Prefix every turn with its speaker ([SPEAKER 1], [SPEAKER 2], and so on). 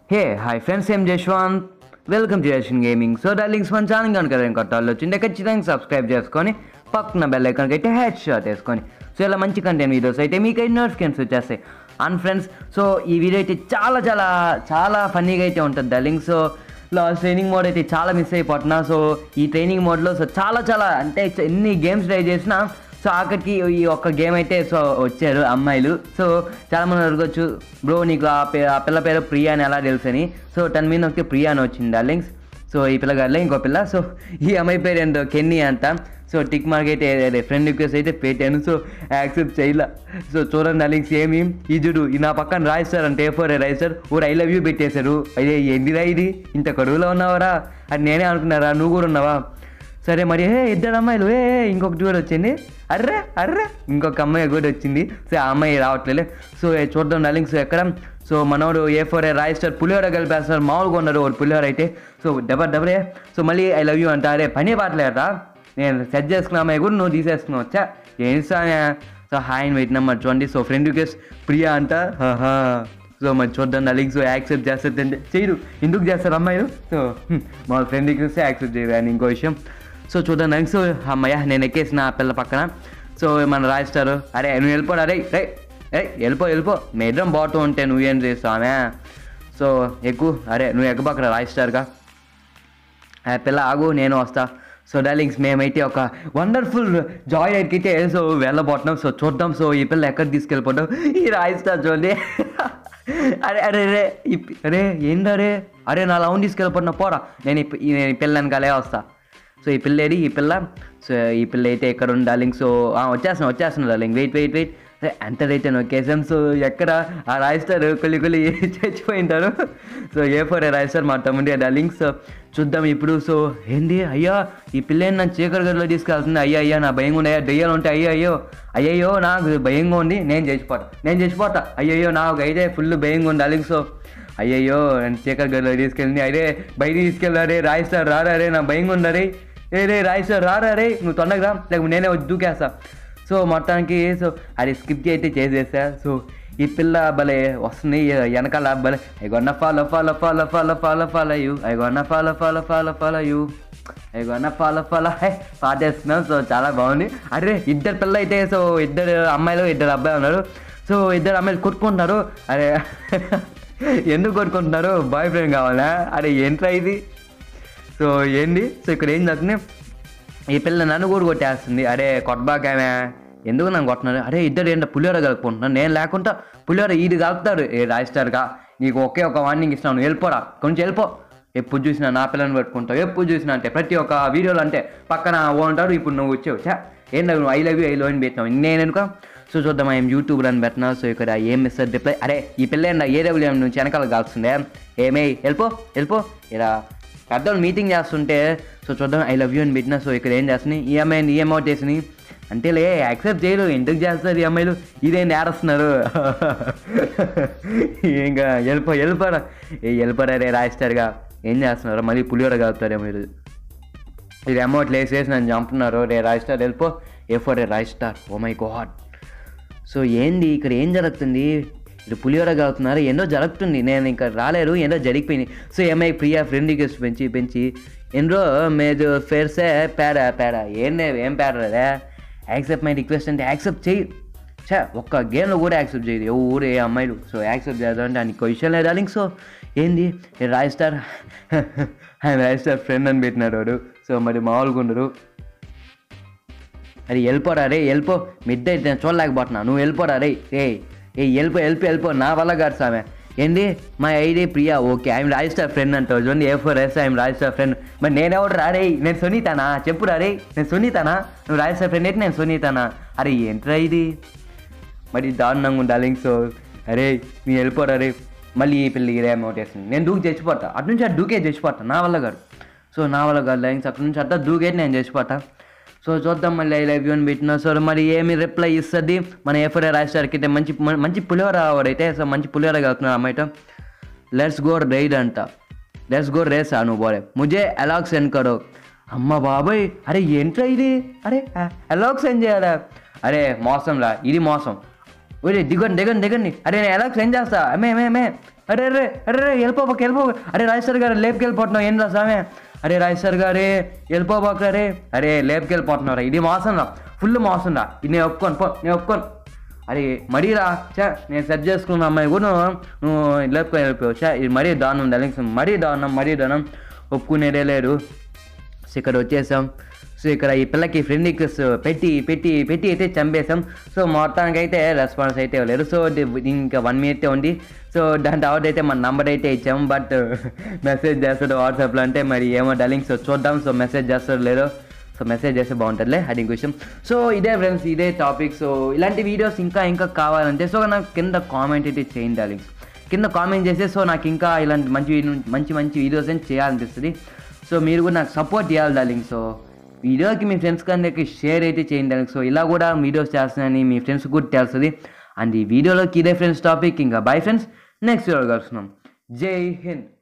[SPEAKER 1] హే hi friends ఏం Jaswanth welcome to Yashan gaming so darlings మన channel కనుక ఎవరైనా కొట్టాలి వచ్చింటే ఖచ్చితంగా సబ్స్క్రైబ్ చేసుకొని పక్కన బెల్ ఐకాన్ అయితే హ్యాచ్ షాట్ వేసుకొని సో ఇలా మంచి కంటెంట్ వీడియోస్ అయితే మీకు అయితే నోటిఫికేషన్స్ వచ్చేస్తాయి అండ్ ఫ్రెండ్స్ సో ఈ వీడియో అయితే చాలా చాలా చాలా ఫన్నీగా అయితే ఉంటుంది darling so last training mode అయితే చాలా మిస్ అయిపోతున్నా సో ఈ ట్రైనింగ్ మోడ్లో సో చాలా చాలా అంటే ఎన్ని గేమ్స్ ట్రై చేసినా సో ఆఖరికి ఈ ఒక్క గేమ్ అయితే సో వచ్చారు అమ్మాయిలు సో చాలా మంది అడగొచ్చు బ్రో నీకు ఆ పే ఆ పిల్ల పేరు ప్రియా అని ఎలా తెలుసు అని సో తన మీద నొక్కితే ప్రియా అని వచ్చింది డార్లింగ్స్ సో ఈ పిల్లగారులే ఇంకో పిల్ల సో ఈ అమ్మాయి పేరు ఏంటో కెన్నీ అంట సో టిక్ మార్క్ అయితే అదే ఫ్రెండ్ రిక్వెస్ట్ అయితే పెట్టాను సో యాక్సెప్ట్ చేయలే సో చూడండి డార్లింగ్స్ ఏమి ఈ చూడు ఈ నా పక్కన రాయిస్తారు అంటే ఏ ఫోర్ రాయిస్తారు ఊరు ఐ లవ్ యూ పెట్టేశారు అయ్యే ఏంటిరా ఇది ఇంత కడువులో ఉన్నావరా అని నేనే అనుకున్నారా నువ్వు కూడా ఉన్నావా సరే మరి ఏ ఇద్దరు అమ్మాయిలు ఏ ఏ, ఇంకొకటి కూడా వచ్చింది అర్రే అర్రే ఇంకొక అమ్మాయి కూడా వచ్చింది సో ఆ అమ్మాయి రావట్లేదు సో ఏ చూద్దాం డార్లింగ్ సో ఎక్కడ సో మనోడు ఏ ఫోర్ ఏ రాయిస్టర్ పులిహోర కలిపేస్తారు మామూలుగా ఉన్నారు ఒక పులిహోర అయితే సో డబర్ డబరే సో మళ్ళీ ఐ లవ్ యూ అంట అరే పని పాటలేరా నేను సెట్ చేసుకున్న అమ్మాయి కూడా నువ్వు తీసేసుకున్నావు వచ్చా ఏం సానే సో హాయ్ అని పెట్టినా మరి చూడండి సో ఫ్రెండ్ రిక్వెస్ట్ ప్రియా అంట హాహా సో మరి చూద్దాం నలింగ్ సో యాక్సెప్ట్ చేస్తుంది చేయరు ఎందుకు చేస్తారు అమ్మాయిలు సో హ్మ్, మా ఫ్రెండ్ రిక్వెస్ట్ యాక్సెప్ట్ చేయరు అని ఇంకో విషయం సో చూద్దాం నలింగ్ సో అమ్మయ్య నేను ఎక్కేసిన ఆ పిల్ల పక్కన సో మన రాయిస్తారు అరే నువ్వు వెళ్ళిపోడు అరే రే ఏ వెళ్ళిపో వెళ్ళిపో మేడ్రం బాటు ఉంటే నువ్వేం చేస్తావే సో ఎక్కువ అరే నువ్వు ఎక్కబాకరా రాయిస్టార్గా ఆ పిల్ల ఆగు నేను వస్తా సో డార్లింగ్స్ మేమైతే ఒక వండర్ఫుల్ జాయ్ అయితే సో వెళ్ళబోతున్నాం సో చూద్దాం సో ఈ పిల్ల ఎక్కడ తీసుకెళ్ళిపోతాం ఈ రాయిస్తా చూడండి అరే అరే రే ఈ పి- అరే ఏందరే అరే నా లౌన్ తీసుకెళ్ళిపోతున్నా పోరా నేను ఈ పి- ఈ- నేను ఈ పిల్ల వెనకాలే వస్తా సో ఈ పిల్ల ఏది ఈ పిల్ల సో ఈ పిల్ల అయితే ఎక్కడ ఉంది డార్లింగ్ సో ఆ, వచ్చేస్తున్నా వచ్చేస్తున్నా డార్లింగ్ వెయిట్ వెయిట్ వెయిట్ ఎంత అయితే నొక్కేసాం సో ఎక్కడ ఆ రాయిస్తారు కొల్లి కొల్లి చచ్చిపోయింటారు so A four A Raistar మా తమ్ముడి డార్లింగ్ సో చూద్దాం ఇప్పుడు సో ఏంది అయ్యా ఈ పిల్ల ఏంటి నన్ను చీకటి గదిలో తీసుకెళ్తుంది అయ్యా అయ్యా నా భయంగా ఉన్నాయా దెయ్యాలు ఉంటాయి అయ్యో అయ్యో అయ్యయ్యో నాకు భయంగా ఉంది నేను చచ్చిపోతా నేను చచ్చిపోతా అయ్యయ్యో నాకు అయితే ఫుల్ భయంగా ఉంది డార్లింగ్ సో అయ్యయ్యో నన్ను చీకటి గదిలో తీసుకెళ్ళింది అరే బయట తీసుకెళ్ళారే రాయిస్తారు రారా రే నా భయంగా ఉందరే ఏ రే రాయిస్తారు రారా రే నువ్వు తొందరగా రా లేకపోతే నేనే వచ్చి దూకేస్తా సో మొత్తానికి సో అది స్కిప్ అయితే చేసేసా సో ఈ పిల్ల భలే వస్తుంది వెనకాల భలే I gonna follow follow follow follow follow follow you I gonna follow follow follow follow you I gonna follow follow hey పాటేస్తున్నాం సో చాలా బాగుంది అరే ఇద్దరు పిల్ల అయితే సో ఇద్దరు అమ్మాయిలు ఇద్దరు అబ్బాయి ఉన్నారు సో ఇద్దరు అమ్మాయిలు కొట్టుకుంటున్నారు అరే ఎందుకు కొట్టుకుంటున్నారు బాయ్ ఫ్రెండ్ కావాలా అరే ఏంట్రా ఇది సో ఏంది సో ఇక్కడ ఏం జరుగుతుంది ఈ పిల్ల నన్ను కూడా కొట్టేస్తుంది అరే కొట్టబాకామే ఎందుకు నన్ను కొట్టున్నారు అరే ఇద్దరు ఏంటో పులిహోర కలుపుకుంటున్నాను నేను లేకుండా పులిహోర ఈడు కలుపుతారు ఏ రాయిస్టార్గా నీకు ఒకే ఒక వార్నింగ్ ఇస్తాను వెళ్ళిపోరా కొంచెం వెళ్ళిపో ఎప్పుడు చూసినా నా పిల్లని పెట్టుకుంటావు ఎప్పుడు చూసినా అంటే ప్రతి ఒక్క వీడియోలో అంటే పక్కన ఓ అంటారు ఇప్పుడు నువ్వు వచ్చావు చా ఏంటో నువ్వు I love you I love అని పెట్టినావు నేను ఎందుకు సో చూద్దాం ఏం యూట్యూబ్ అని పెట్టినా సో ఇక్కడ ఏం ఇస్తారు రిప్లై అరే ఈ పిల్ల ఏంటో ఏడబ్ల్యూఎం నుంచి వెనకాల కాల్సిందే ఏమే వెళ్ళిపో వెళ్ళిపో ఇలా పెద్దలు మీటింగ్ చేస్తుంటే సో చూద్దాం ఐ లవ్ యూ అని పెట్టినా సో ఇక్కడ ఏం చేస్తున్నాయి ఈ అమ్మాయిని ఈ అమౌంట్ వేసినాయి అంటే లే యాక్సెప్ట్ చేయరు ఎందుకు చేస్తారు ఈ అమ్మాయిలు ఇదేం ఏడుస్తున్నారు ఇంకా వెళ్ళిపో వెళ్ళిపోరా ఏ వెళ్ళిపోరా రే రాయిస్తారుగా ఏం చేస్తున్నారు మళ్ళీ పులిహోర కలుపుతారే మీరు ఇది అమౌంట్ లేసేసి నన్ను చంపుతున్నారు రే రాయిస్టార్ వెళ్ళిపో ఏ ఫోర్ రే Raistar oh my god so ఏంది ఇక్కడ ఏం జరుగుతుంది ఇది పులిహోర కావుతున్నారు ఏందో జరుగుతుంది నేను ఇంకా రాలేరు ఏందో జరిగిపోయింది సో ఏమై ప్రియా ఫ్రెండ్ రిక్వెస్ట్ పెంచి పెంచి ఎన్నో మేజు ఫేర్సే పేడా పేడా ఏందే ఏం పేడరా యాక్సెప్ట్ మై రిక్వెస్ట్ అంటే యాక్సెప్ట్ చేయి చా ఒక్క గేమ్లో కూడా యాక్సెప్ట్ చేయదు ఏ ఊరు ఏ అమ్మాయిలు సో యాక్సెప్ట్ చేద్దాం అంటే దానికి క్వశ్చన్ లేదా లింక్ సో ఏంది ఏ రాయ్ స్టార్ ఆయన రాయ్ స్టార్ ఫ్రెండ్ అని పెట్టినాడు వాడు సో మరి మామూలుగా ఉండరు అరే వెళ్ళిపోరా రే వెళ్ళిపో మిడ్ అయితే నేను చూడలేకపోతున్నా నువ్వు వెళ్ళిపోరా రే ఏ ఏ వెళ్ళిపో వెళ్ళిపో వెళ్ళిపో నా వల్ల కాదు సామె ఏంది మా ID Priya okay I'm register friend అంటావు చూడండి ఏ ఫోర్ ఎస్ ఐఎమ్ రాజిస్టర్ ఫ్రెండ్ మరి నేనెవడు రా రే నేను సునీతానా చెప్పురా రే నేను సునీతానా నువ్వు రాజిస్టర్ ఫ్రెండ్ అయితే నేను సునీతానా అరే ఏంట్రా ఇది మరి దారుణంగా ఉండాలి సో అరే నీ వెళ్ళిపోరా రే మళ్ళీ ఈ పిల్ల ఇదే అమౌంట్ వేసింది నేను దూకి చచ్చిపోతా అటు నుంచి అటు దూకే చచ్చిపోతా నా వల్ల కాదు సో నా వల్ల కాదు లైన్స్ అక్కడ నుంచి అట్లా దూకేటి నేను చచ్చిపోతా సో చూద్దాం మళ్ళీ ఐ లవ్ యూ అని పెట్టినా సో మరి ఏమి రిప్లై ఇస్తుంది మన ఎఫ్ఐఆర్ రాష్ట్రానికి అయితే మంచి మంచి పులిహోర వాడైతే సో మంచి పులిహోర కలుపుతున్నాడు అమ్మాయిట లెట్స్ గో రైడ్ అంట లెట్స్ గో రేస్ అను బోరే ముజే అలాగ్ సెండ్ కరో అమ్మ బాబాయ్ అరే ఏంట్రా ఇది అరే అలాగ్ సెండ్ చేయాలా అరే మోసం రా ఇది మోసం ఒరే దిగండి దిగండి దిగండి అరే నేను ఎలా సెండ్ చేస్తా మే మే మే అరే అరే అరే అరే వెళ్ళిపోబాక వెళ్ళిపో అరే రాజేశ్వర్ గారు లేపుకెళ్ళిపోతున్నావు ఏం రా సామే అరే రాజేశ్వర్ గారే వెళ్ళిపోబాక రే అరే లేపుకెళ్ళిపోతున్నావు రా ఇది మోసం రా ఫుల్ మోసం రా ఇది నేను ఒప్పుకోను పో నేను ఒప్పుకోను అరే మరీ రా చా నేను సెట్ చేసుకున్న అమ్మాయి కూడా నువ్వు నువ్వు లేపుకొని వెళ్ళిపోయావు చా ఇది మరీ దారుణం డార్లింగ్స్ మరీ దారుణం మరీ దారుణం ఒప్పుకునేదే లేదు సో ఇక్కడ వచ్చేసాం సో ఇక్కడ ఈ పిల్లకి ఫ్రెండ్ రిక్వెస్ట్ పెట్టి పెట్టి పెట్టి అయితే చంపేసాం సో మొత్తానికి అయితే రెస్పాన్స్ అయితే ఇవ్వలేదు సో ది- ఇంకా వన్ మినిట్ ఉంది సో దాని తర్వాత అయితే మన నంబర్ అయితే ఇచ్చాం బట్ మెసేజ్ చేస్తాడు వాట్సాప్లో అంటే మరి ఏమో డలింగ్ సో చూద్దాం సో మెసేజ్ చేస్తాడు లేదో సో మెసేజ్ చేస్తే బాగుంటుందిలే అది ఇంకో విషయం సో ఇదే ఫ్రెండ్స్ ఇదే టాపిక్ సో ఇలాంటి వీడియోస్ ఇంకా ఇంకా కావాలంటే సో నాకు కింద కామెంట్ అయితే చేయండి డార్లింగ్స్ కింద కామెంట్ చేస్తే సో నాకు ఇంకా ఇలాంటి మంచి వీడియో- మంచి మంచి వీడియోస్ అని చేయాలనిపిస్తుంది సో మీరు కూడా నాకు సపోర్ట్ చేయాలి డార్లింగ్ సో వీడియోకి మీ ఫ్రెండ్స్ అందరికి షేర్ అయితే చేయండి డార్లింగ్ సో ఇలా కూడా వీడియోస్ చేస్తున్నానని మీ ఫ్రెండ్స్ కూడా తెలుస్తుంది అండ్ ఈ వీడియోలోకి ఇదే ఫ్రెండ్స్ టాపిక్ ఇంకా బై ఫ్రెండ్స్ నెక్స్ట్ వీడియో కలుస్తున్నాం జై హింద్